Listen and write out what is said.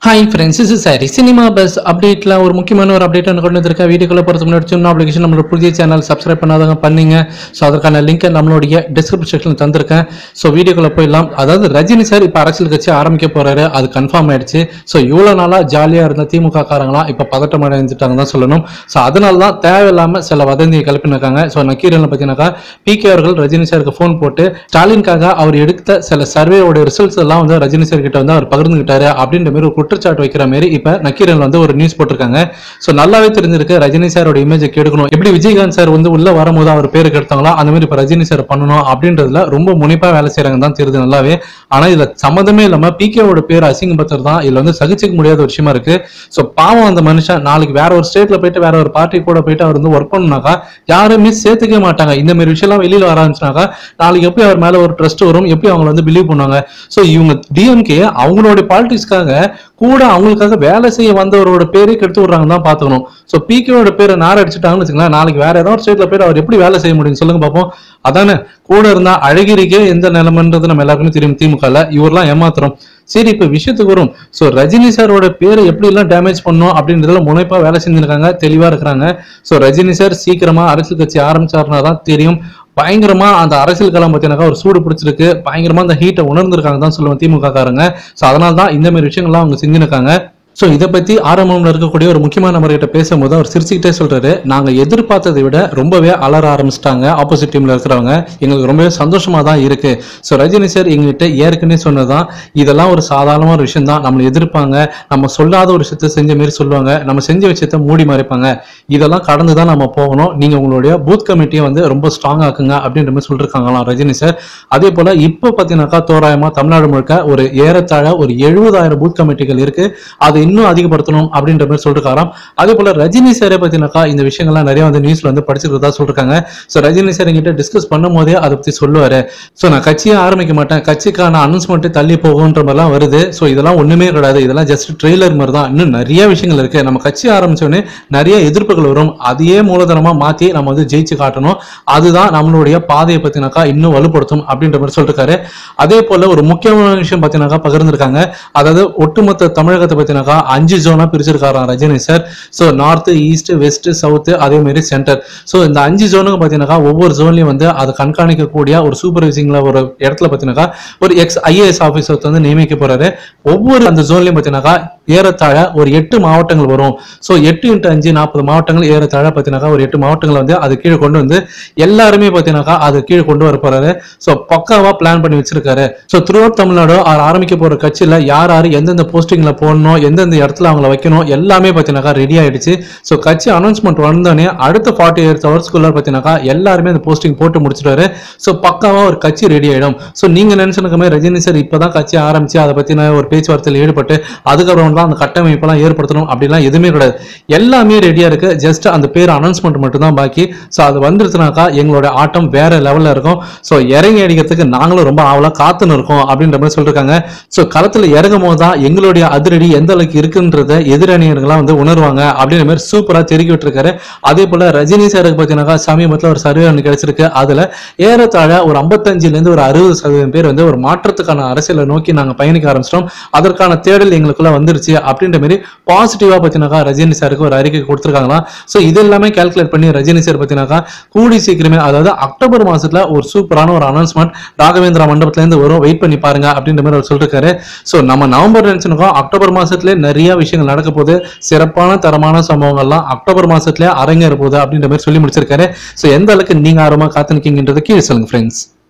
hi friends இது sorry cinema buzz அப்டேட்டில் ஒரு முக்கியமான ஒரு அப்டேட் ஒன்று கொண்டு வந்திருக்கேன் வீடியோக்குள்ள பொறுத்த முன்னாடி சின்ன அப்ளிகேஷன் நம்மளோட புதிய சேனல் சப்ஸ்கிரைப் பண்ணாதவங்க பண்ணீங்க ஸோ அதற்கான லிங்கை நம்மளுடைய டிஸ்கிரிப்ஷன் செக்ஷனில் தந்திருக்கேன் ஸோ வீடியோக்குள்ள போயிடலாம் அதாவது ரஜினி சார் இப்போ அரசியல் கட்சி ஆரம்பிக்க போறாரு அது கன்ஃபார்ம் ஆயிடுச்சு ஸோ இவ்வளோ நாளாக ஜாலியாக இருந்த திமுக காரங்களாம் இப்போ பதட்டம் அடைஞ்சிட்டாங்க தான் சொல்லணும் ஸோ அதனால தான் தேவையில்லாமல் சில வதந்தியை கிளப்பினாங்க ஸோ நக்கீரன் பார்த்தீங்கன்னாக்கா பிகே அவர்கள் ரஜினி சாருக்கு ஃபோன் போட்டு ஸ்டாலினுக்காக அவர் எடுத்த சில சர்வேயோட ரிசல்ட்ஸ் எல்லாம் வந்து ரஜினி சார் கிட்ட வந்து அவர் பகிர்ந்துகிட்டாரு அப்படின்ற மாதிரி ஒரு குற்றச்சாட்டு வைக்கிற மாதிரி இப்ப நக்கீரன் வந்து ஒரு நியூஸ் போட்டிருக்காங்க சோ நல்லாவே தெரிஞ்சிருக்கு ரஜினி சாரோட இமேஜை கெடுக்கணும் எப்படி விஜயகாந்த் சார் வந்து உள்ள வரும்போது அவர் பேரு கெடுத்தாங்களோ அந்த மாதிரி இப்ப ரஜினி சார் பண்ணணும் அப்படின்றதுல ரொம்ப முனைப்பா வேலை செய்யறாங்க தான் தெரியுது நல்லாவே ஆனா இதுல சம்மந்தமே இல்லாம பிகேவோட பேர் அசிங்கப்படுத்துறது தான் இதுல வந்து சகிச்சுக்க முடியாத ஒரு விஷயமா இருக்கு சோ பாவம் அந்த மனுஷன் நாளைக்கு வேற ஒரு ஸ்டேட்ல போயிட்டு வேற ஒரு பார்ட்டி கூட போயிட்டு அவர் வந்து ஒர்க் பண்ணாக்கா யாருமே சேர்த்துக்கவே மாட்டாங்க இந்த மாதிரி விஷயம்லாம் வெளியில வர ஆரம்பிச்சினாக்கா நாளைக்கு எப்படி அவர் மேல ஒரு ட்ரஸ்ட் வரும் எப்படி அவங்களை வந்து பிலீவ் பண்ணுவாங்க சோ இவங்க டிஎம்கே அவங்களுடைய பாலிடிக்ஸ்க்காக கூட அவங்களுக்காக வேலை செய்ய வந்தவரோட பேரே கெடுத்து விடுறாங்க தான் பாத்துக்கணும் சோ பிகேவோட பேரை நார் அடிச்சுட்டாங்கன்னு வச்சுக்கலாம் நாளைக்கு வேற ஏதாவது ஒரு ஸ்டேட்ல போயிட்டு அவர் எப்படி வேலை செய்ய முடியும் சொல்லுங்க பார்ப்போம் அதானே கூட இருந்தா அழகிரிக்கே எந்த நிலைமைன்றது நம்ம எல்லாருக்குமே தெரியும் திமுகல இவரெல்லாம் ஏமாத்துறோம் சரி இப்ப விஷயத்துக்கு வரும் சோ ரஜினி சாரோட பேரை எப்படி எல்லாம் டேமேஜ் பண்ணும் அப்படின்றதுல முனைப்பா வேலை செஞ்சிருக்காங்க தெளிவா இருக்கிறாங்க சோ ரஜினி சார் சீக்கிரமா அரசியல் கட்சி ஆரம்பிச்சாருன்னா தான் தெரியும் பயங்கரமா அந்த அரசியல் களம் பார்த்தீங்கன்னாக்கா ஒரு சூடு பிடிச்சிருக்கு பயங்கரமா அந்த ஹீட்டை உணர்ந்திருக்காங்க தான் சொல்லுவேன் திமுக காரங்க சோ அதனால தான் இந்த மாதிரி விஷயங்கள்லாம் அவங்க செஞ்சிருக்காங்க ஸோ இதை பத்தி ஆரம்பம்ல இருக்கக்கூடிய ஒரு முக்கியமான நபர்கிட்ட பேசும்போது அவர் சிரிச்சுக்கிட்டே சொல்றாரு நாங்க எதிர்பார்த்ததை விட ரொம்பவே அலற ஆரம்பிச்சிட்டாங்க ஆப்போசிட் டீம்ல இருக்கிறவங்க எங்களுக்கு ரொம்பவே சந்தோஷமா தான் இருக்கு ஸோ ரஜினி சார் எங்ககிட்ட ஏற்கனவே சொன்னதான் இதெல்லாம் ஒரு சாதாரணமான ஒரு விஷயம் தான் நம்மளை எதிர்ப்பாங்க நம்ம சொல்லாத ஒரு விஷயத்த செஞ்ச மாதிரி சொல்லுவாங்க நம்ம செஞ்ச விஷயத்த மூடி மறைப்பாங்க இதெல்லாம் கடந்து தான் நம்ம போகணும் நீங்க உங்களுடைய பூத் கமிட்டியை வந்து ரொம்ப ஸ்ட்ராங் ஆக்குங்க அப்படின்ற மாதிரி சொல்லிருக்காங்களாம் ரஜினி சார் அதே போல இப்போ பார்த்தீங்கன்னாக்கா தோராயமா தமிழ்நாடு முழுக்க ஒரு ஏறத்தாழ ஒரு எழுபதாயிரம் பூத் கமிட்டிகள் இருக்கு அதை இன்னும் அதிகப்படுத்தணும் அப்படின்ற மாதிரி சொல்லிருக்காராம் அதே போல ரஜினி சாரே பார்த்தீங்கன்னாக்கா இந்த விஷயங்கள்லாம் நிறைய வந்து நியூஸ்ல வந்து படிச்சிருக்கிறதா சொல்லிருக்காங்க ஸோ ரஜினி சார் எங்கிட்ட டிஸ்கஸ் பண்ணும் போதே அதை பத்தி சொல்லுவாரு ஸோ நான் கட்சியை ஆரம்பிக்க மாட்டேன் கட்சிக்கான அனௌன்ஸ்மெண்ட் தள்ளி போகுன்ற மாதிரிலாம் வருது ஸோ இதெல்லாம் ஒண்ணுமே கிடையாது இதெல்லாம் ஜஸ்ட் ட்ரெய்லர் மாதிரி தான் இன்னும் நிறைய விஷயங்கள் இருக்கு நம்ம கட்சி ஆரம்பிச்சோடனே நிறைய எதிர்ப்புகள் வரும் அதையே மூலதனமா மாத்தி நம்ம வந்து ஜெயிச்சு காட்டணும் அதுதான் நம்மளுடைய பாதையை பத்தினாக்கா இன்னும் வலுப்படுத்தும் அப்படின்ற மாதிரி சொல்லிருக்காரு அதே போல ஒரு முக்கியமான விஷயம் பார்த்தீங்கன்னாக்கா பகிர்ந்திருக்காங்க அதாவது ஒட்டுமொத்த தமிழகத்தை பத்தினாக்கா அஞ்சு ஜோனா பிரிச்சிருக்காராம் Rajini sir so north east west south அதே மாதிரி சென்டர் ஸோ இந்த அஞ்சு ஜோனுக்கு பார்த்தீங்கன்னாக்கா ஒவ்வொரு ஜோன்லையும் வந்து அதை கண்காணிக்கக்கூடிய ஒரு சூப்பர்வைசிங்ல ஒரு இடத்துல பார்த்தீங்கன்னாக்கா ஒரு எக்ஸ் ஐஏஎஸ் ஆஃபீஸர் வந்து நியமிக்க போறாரு ஒவ்வொரு அந்த ஜோன்லையும் பார்த்தீங்கன்னாக்கா ஏறத்தாழ ஒரு எட்டு மாவட்டங்கள் வரும் ஸோ எட்டு இன்ட்டு அஞ்சு நாற்பது மாவட்டங்கள் ஏறத்தாழ பார்த்தீங்கன்னாக்கா ஒரு எட்டு மாவட்டங்களை வந்து அது கீழே கொண்டு வந்து எல்லாருமே பார்த்தீங்கன்னாக்கா அது கீழே கொண்டு வர போறாரு ஸோ பக்காவா பிளான் பண்ணி வச்சிருக்காரு ஸோ த்ரூ அவுட் தமிழ்நாடு அவர் ஆரம்பிக்க போற கட்சியில யார் யார் எந்தெந்த போஸ்டிங்ல போடணும் எந்தெந்த இடத்துல அவங்கள வைக்கணும் எல்லாமே பார்த்தீங்கன்னாக்கா ரெடி ஆயிடுச்சு ஸோ கட்சி அனௌன்ஸ்மெண்ட் வந்தோடனே அடுத்த ஃபார்ட்டி எயிட் ஹவர்ஸ்க்குள்ள பார்த்தீங்கன்னாக்கா எல்லாருமே அந்த போஸ்டிங் போட்டு முடிச்சிட்டாரு ஸோ பக்காவா ஒரு கட்சி ரெடி ஆயிடும் ஸோ நீங்க நினைச்சிருக்க மாதிரி ரஜினி சார் இப்பதான் கட்சி ஆரம்பிச்சு அதை பத்தின ஒரு பேச்சுவார்த்தையில் ஈடுபட்டு அதுக்கப்புறம் தான் அந்த கட்டமைப்பெல்லாம் ஏற்படுத்தணும் அப்படிலாம் எதுவுமே கிடையாது எல்லாமே ரெடியா இருக்கு ஜஸ்ட் அந்த பேர் அனௌன்ஸ்மெண்ட் மட்டும் தான் பாக்கி ஸோ அது வந்துருச்சுனாக்கா எங்களோட ஆட்டம் வேற லெவல்ல இருக்கும் ஸோ இறங்கி அடிக்கிறதுக்கு நாங்களும் ரொம்ப ஆவலா காத்துன்னு இருக்கோம் அப்படின்ற மாதிரி சொல்லிருக்காங்க ஸோ களத்துல இறங்கும் போது தான் எங்களுடைய அதிரடி எந்த அளவுக்கு இருக்குன்றத எதிரணியர்கள்லாம் வந்து உணர்வாங்க அப்படின்ற மாதிரி சூப்பரா தெரிவிக்க விட்டுருக்காரு அதே போல ரஜினி சாருக்கு பார்த்தீங்கன்னாக்கா சமீபத்தில் ஒரு சர்வே ஒன்று கிடைச்சிருக்கு அதுல ஏறத்தாழ ஒரு ஐம்பத்தஞ்சுல இருந்து ஒரு அறுபது சதவீதம் பேர் வந்து ஒரு மாற்றத்துக்கான அரசியலை நோக்கி நாங்க பயணிக்க ஆரம்பிச்சிட்டோம் அதற்கான தேடல் எங்களுக்குள்ள வந்துருச்சு அப்படின்ற மாதிரி பாசிட்டிவா பார்த்தீங்கன்னாக்கா ரஜினி சாருக்கு ஒரு அறிக்கை கொடுத்துருக்காங்களாம் ஸோ இது எல்லாமே கால்குலேட் பண்ணி ரஜினி சார் பார்த்தீங்கன்னாக்கா கூடி சீக்கிரமே அதாவது அக்டோபர் மாசத்துல ஒரு சூப்பரான ஒரு அனௌன்ஸ்மெண்ட் ராகவேந்திரா மண்டபத்துல இருந்து வரும் வெயிட் பண்ணி பாருங்க அப்படின்ற மாதிரி அவர் சொல்லிருக்காரு ஸோ நம்ம நவம்பர் நினைச்சிருக்கோம் அக்டோபர் மாசத்துல நிறைய விஷயங்கள் நடக்க போகுது சிறப்பான தரமான சம்பவங்கள்லாம் அக்டோபர் மாசத்துல அரங்கேற போகுது அப்படின்ற மாதிரி சொல்லி முடிச்சிருக்காரு ஸோ எந்த அளவுக்கு நீங்க ஆர்வமா காத்து நிக்கீங்கன்றது கீழே சொல்லுங்க ஃப்ரெண்ட்ஸ்